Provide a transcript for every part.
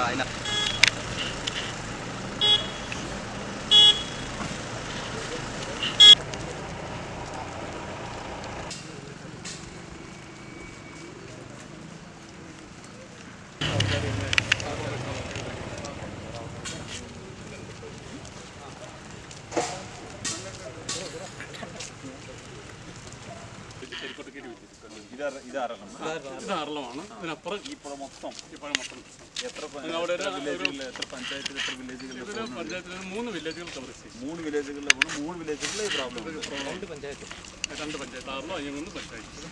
അതിന ഇത് അറണം ഇത് അറളമാണ് ഇതിനപ്പുറം ഈ പുഴ മൊത്തം ഈ പഴം മൊത്തം എത്ര പ- അവിടെ എത്ര ഒരു- വില്ലേജുകളിൽ എത്ര പഞ്ചായത്തിൽ എത്ര വില്ലേജുകളിൽ ഇതിൽ പഞ്ചായത്തിൽ നിന്ന് മൂന്ന് വില്ലേജുകൾ കവർ ചെയ്യും മൂന്ന് വില്ലേജുകളിൽ പോകണം മൂന്ന് വില്ലേജുകളിൽ ഈ പ്രോബ്ലം ഉണ്ട് രണ്ട് പഞ്ചായത്ത് ആറിലോ അയ്യങ്ങുന്ന് പഞ്ചായത്ത്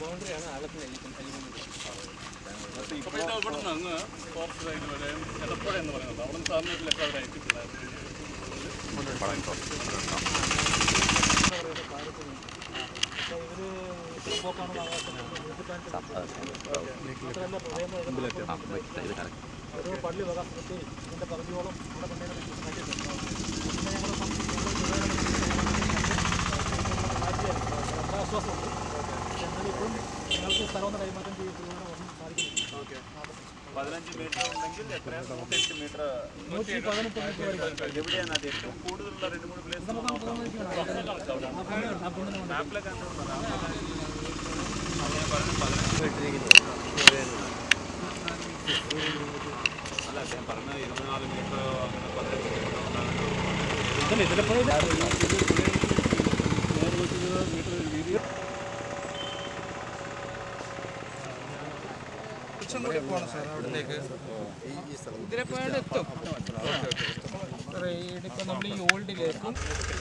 അപ്പോൾ ഇത് ഇവിടെ നിന്ന് അങ്ങ് ഫോറസ്റ്റ് സൈഡ് വരെ എടപ്പുഴ എന്ന് പറയുന്നത് അവിടെ നിന്ന് സാറിന് ഒരു ലെറ്റർ അവർ അയച്ചിട്ടുണ്ടായിരുന്നു ഒരു പള്ളി വക പ്രത്യേകിച്ച് ഇതിൻ്റെ പകുതിയോളം ഇവിടെ കൊണ്ടുവന്ന് വെച്ച് കണ്ടിട്ടുണ്ട് പിന്നെ ഞങ്ങൾ ആശ്വാസമുണ്ട് എന്നാൽ ഇപ്പോഴും ഞങ്ങൾക്ക് സ്ഥലം ഒന്ന് കൈമാറ്റം ചെയ്യുന്നതിന് ഒന്നും സാധിക്കുന്നില്ല പതിനഞ്ച് മീറ്റർ ഉണ്ടെങ്കിൽ എത്രയാണ് നൂറ്റെട്ട് മീറ്റർ നൂറ്റി പതിനെട്ട് മീറ്റർ വരെ എവിടെയാണ് അത് ഏറ്റവും കൂടുതലുള്ള രണ്ട് മൂന്ന് പ്ലേസ് മാപ്പിലെ അല്ല ഞാൻ പറഞ്ഞ ഇരുപത്തിനാല് മീറ്റർ അങ്ങനെ പതിനഞ്ച് മീറ്റർ ഉണ്ടാകുന്നത് ഇപ്പം നമ്മൾ ഈ ഓൾഡിലേക്ക്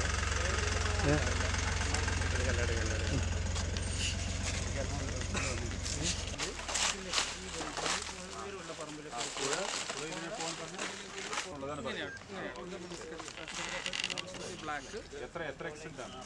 എത്ര എത്ര എക്സ്റ്റെന്റ് ആണ്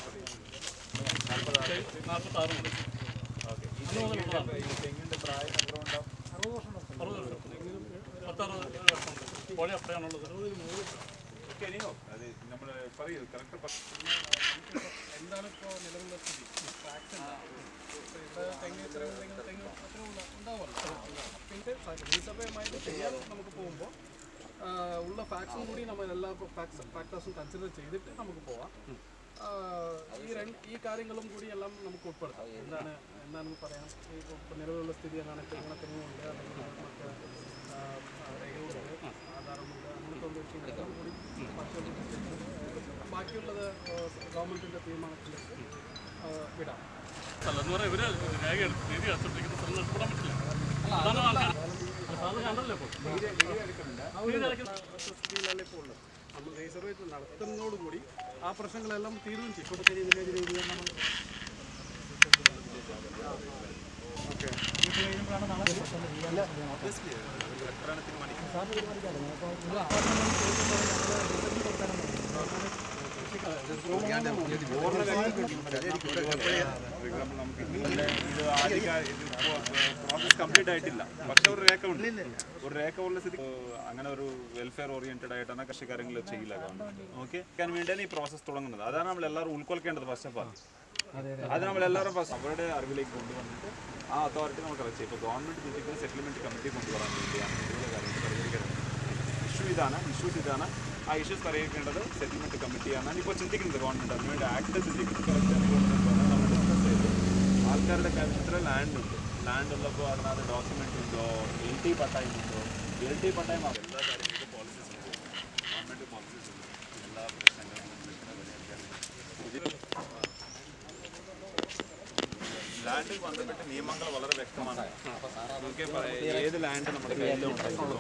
നാൽപ്പത്താറ് മുതൽ തെങ്ങിന്റെ പ്രായം എത്ര ഉണ്ടാവും അറുപത് വർഷം പത്തറുപത് വർഷം പുഴ അപ്പഴാണുള്ളത് എനിയോ അത് നമ്മൾ പറയൂ കറക്റ്റ് എന്താണ് ഇപ്പോൾ നിലവിലുള്ള സ്ഥിതി ഫാക്സ് ഇവിടെ തെങ്ങ് ഇത്ര ഉണ്ടെങ്കിൽ തെങ്ങ് അത്ര ഉണ്ടാവുമല്ലോ പിന്നെ നിയമസഭയുമായിട്ട് ചെയ്യാൻ നമുക്ക് പോകുമ്പോൾ ഉള്ള ഫാക്സും കൂടി നമ്മൾ എല്ലാ ഫാക്സ് ഫാക്ടേഴ്സും കൺസിഡർ ചെയ്തിട്ട് നമുക്ക് പോവാം ആ, ഈ രണ്ട് ഈ കാര്യങ്ങളും കൂടി എല്ലാം നമുക്ക് ഉൾപ്പെടുത്താം എന്താണ് എന്താണെന്ന് പറയാം ഈ ഇപ്പോൾ നിലവിലുള്ള സ്ഥിതി എന്താണ് തെങ്ങിനെ തെങ്ങുണ്ട് അല്ലെങ്കിൽ മറ്റ് ആ, ആ, രേഖകളുണ്ട് ആധാരമുണ്ട് അങ്ങനത്തെ ഉള്ള വിഷയങ്ങളെല്ലാം കൂടി ബാക്കിയുള്ള ബാക്കിയുള്ളത് ഗവൺമെൻറ്റിൻ്റെ തീരുമാനത്തിലേക്ക് ആ, വിടാം അല്ലെന്ന് പറയാം ഇവര് രേഖ എടുത്ത് രീതി അടച്ചോണ്ടിരിക്കുന്ന സ്ഥലം നഷ്ടപ്പെടാൻ പറ്റില്ല അതാണ് ആൾക്കാർ സാധാരണ കണ്ടല്ലോ ഇപ്പോൾ സ്ഥിതിയിലല്ലേ ഇപ്പോൾ ഉള്ളത് നമ്മൾ റീസർവേറ്റ് നടത്തുന്നതോടുകൂടി ആ പ്രശ്നങ്ങളെല്ലാം തീരുകയും ചെയ്യും ഇപ്പോഴത്തെ വില്ലേജ് രീതിയിൽ നമ്മൾ നമുക്ക് ഇതിന്റെ ഇത് ആധിക ഇത് പ്രോസസ് കംപ്ലീറ്റ് ആയിട്ടില്ല പക്ഷെ ഒരു രേഖ ഉണ്ട് ഒരു രേഖ ഉള്ള സ്ഥിതി അങ്ങനെ ഒരു വെൽഫെയർ ഓറിയന്റഡ് ആയിട്ടാണ് കൃഷിക്കാര്യങ്ങൾ ചെയ്യില്ല ഗവൺമെന്റ് ഓക്കെ അതിന് വേണ്ടിയാണ് ഈ പ്രോസസ് തുടങ്ങുന്നത് അതാണ് നമ്മൾ എല്ലാവരും ഉൾക്കൊള്ളിക്കേണ്ടത് ഫസ്റ്റ് ഓഫ് ആൾ അത് നമ്മൾ എല്ലാവരും ഫസ്റ്റ് അവരുടെ അറിവിലേക്ക് കൊണ്ടുവന്നിട്ട് ആ അതോറിറ്റി നമുക്ക് അറിയിച്ചു ഇപ്പോൾ ഗവൺമെന്റ് ചിന്തിക്കുന്ന സെറ്റിൽമെന്റ് കമ്മിറ്റി കൊണ്ടുവരാൻ വേണ്ടിയാണ് ഇതുപോലെ കാര്യങ്ങൾ പരിഹരിക്കുന്നത് ഇഷ്യൂ ഇതാണ് ഇഷ്യൂസ് ഇതാണ് ആ ഇഷ്യൂസ് പരിഹരിക്കേണ്ടത് സെറ്റിൽമെന്റ് കമ്മിറ്റിയാണ് ഇപ്പോൾ ചിന്തിക്കുന്നത് ഗവൺമെന്റ് അതിനുവേണ്ടി ആക്ട് ചിന്തിക്കുന്നത് correct ആണ് ഗവൺമെന്റ് നമ്മൾ ഡിസ്കസ് ചെയ്ത് ആൾക്കാരുടെ കാര്യത്തിൽ ലാൻഡ് ഉണ്ട് ലാൻഡ് ഉള്ളപ്പോൾ അതിനകത്ത് ഡോക്യുമെന്റ് ഉണ്ടോ എൽ ടി പട്ടായം ഉണ്ടോ എൽ ടി പട്ടായം എല്ലാ കാര്യങ്ങൾക്കും പോളിസീസ് ഉണ്ട് ഗവൺമെന്റ് പോളിസീസ് ഉണ്ട് എല്ലാ പ്രശ്നങ്ങളും പ്രശ്നം പരിഹരിക്കാൻ ലാൻഡിൽ ബന്ധപ്പെട്ട നിയമങ്ങൾ വളരെ വ്യക്തമാണ് നമുക്ക് പറയാം ഏത് ലാൻഡ് നമ്മുടെ കയ്യിലുണ്ട്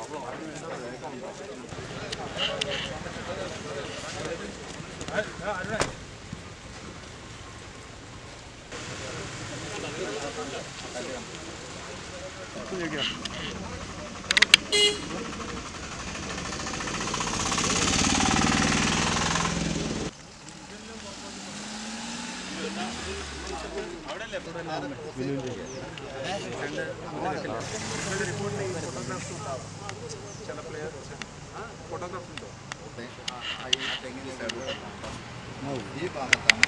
ഫോട്ടോഗ്രാഫ് ഉണ്ടോ ഈ ഭാഗത്താണ്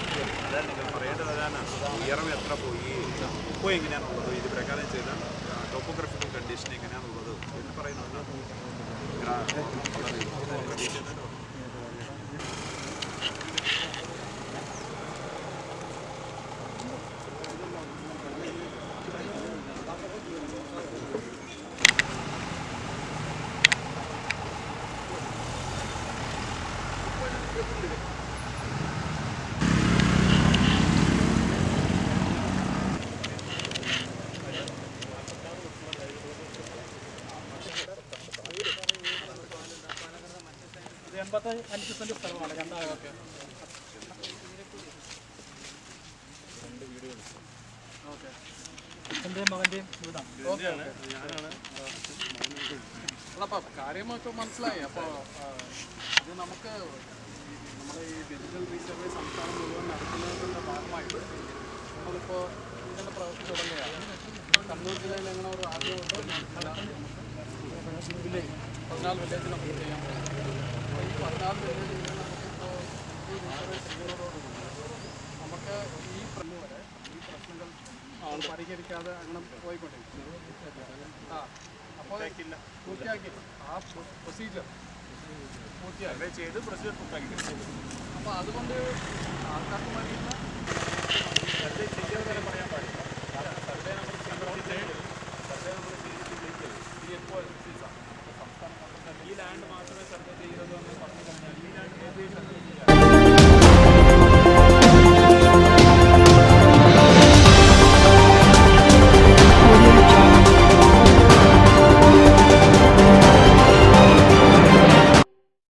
അതാണ് നിങ്ങൾ പറയേണ്ടത് അതാണ് ഉയരം എത്ര പോയി ഇപ്പോൾ എങ്ങനെയാണുള്ളത് ഇത് പ്രകാരം ചെയ്താൽ ടോപ്പോഗ്രഫിക്കൽ കണ്ടീഷൻ എങ്ങനെയാണുള്ളത് എന്ന് പറയുന്നുണ്ട് ഗ്രാ- വളരെ detailed ആയിട്ട് പറഞ്ഞു. ഇത് എൺപത്തി അഞ്ച് സെന്റ് സ്ഥലമാണ് രണ്ടായൊക്കെ ഓക്കെ അച്ഛൻ്റെയും മകൻ്റെയും വീടാണ് അപ്പോൾ കാര്യമൊക്കെ മനസ്സിലായി അപ്പോൾ ഇത് നമുക്ക് ഈ നമ്മുടെ ഈ ഡിജിറ്റൽ റീസർവേ സംസ്ഥാനം മുഴുവൻ നടത്തുന്നതിൻ്റെ ഭാഗമായിട്ട് നമ്മളിപ്പോൾ ഇതിൻ്റെ പ്രവൃത്തി തുടങ്ങുകയാണ് കണ്ണൂർ ജില്ലയിൽ എങ്ങനെ ഒരു ആദ്യമുണ്ട് വില്ലേജ് പതിനാല് വില്ലേജ് നമുക്ക് ചെയ്യാൻ പറ്റും അപ്പോൾ ഈ പതിനാല് വില്ലേജിൽ നമുക്കിപ്പോൾ ഈ റീസർവേ ചെയ്യുന്നതോടുകൂടി നമുക്ക് ഈ പ്രശ്നം വരെ ഈ പ്രശ്നങ്ങൾ പരിഹരിക്കാതെ അങ്ങനെ പോയിക്കൊണ്ടിരിക്കും ആ അപ്പോൾ പൂർത്തിയാക്കി ആ പ്രൊസീജിയർ പൂർത്തിയാക്കി സർവേ ചെയ്ത് പ്രൊസീജിയർ പൂർത്തിയാക്കി അപ്പോൾ അതുകൊണ്ട് ആൾക്കാർക്ക് വേണ്ടിയിട്ട്